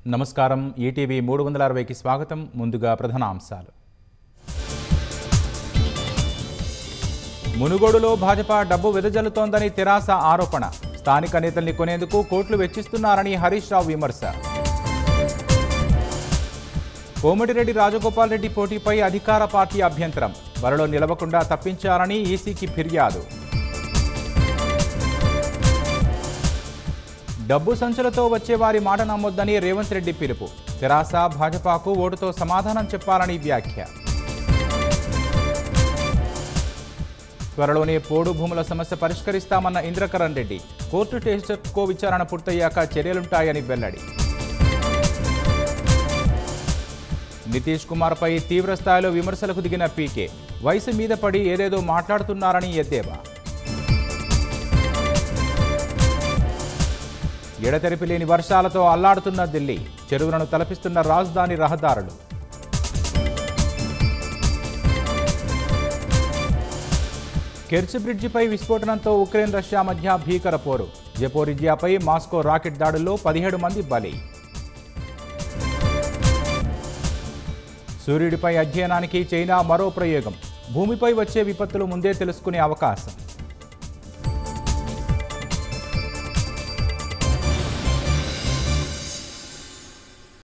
నమస్కారం ఈటీవీ మూడు వందల అరవైకి స్వాగతం ముందుగా ప్రధాన అంశాలు మునుగోడులో భాజపా డబ్బు వెదజల్లుతోందని తెరాస ఆరోపణ స్థానిక నేతల్ని కొనేందుకు కోట్లు వెచ్చిస్తున్నారని హరీష్ రావు విమర్శ కోమటిరెడ్డి రాజగోపాల్ రెడ్డి పోటీపై అధికార పార్టీ అభ్యంతరం బరిలో నిలవకుండా తప్పించారని ఈసీకి ఫిర్యాదు డబ్బు సంచులతో వచ్చే వారి మాట నమ్మొద్దని రేవంత్ రెడ్డి పిలుపు తెరాస భాజపాకు ఓటుతో సమాధానం చెప్పాలని వ్యాఖ్య త్వరలోనే పోడు భూముల సమస్య పరిష్కరిస్తామన్న ఇంద్రకరణ్ రెడ్డి కోర్టు టెస్ట్కో విచారణ పూర్తయ్యాక చర్యలుంటాయని వెల్లడి నితీష్ కుమార్పై తీవ్ర స్థాయిలో విమర్శలకు దిగిన పీకే వయసు మీద పడి ఏదేదో మాట్లాడుతున్నారని ఎద్దేవా ఎడతెరిపి లేని వర్షాలతో అల్లాడుతున్న ఢిల్లీ చెరువులను తలపిస్తున్న రాజధాని రహదారులు కెర్చ్ బ్రిడ్జిపై విస్ఫోటనంతో ఉక్రెయిన్ రష్యా మధ్య భీకర పోరు జపోరిజియాపై మాస్కో రాకెట్ దాడుల్లో పదిహేడు మంది బలి సూర్యుడిపై అధ్యయనానికి చైనా మరో ప్రయోగం భూమిపై వచ్చే విపత్తులు ముందే తెలుసుకునే అవకాశం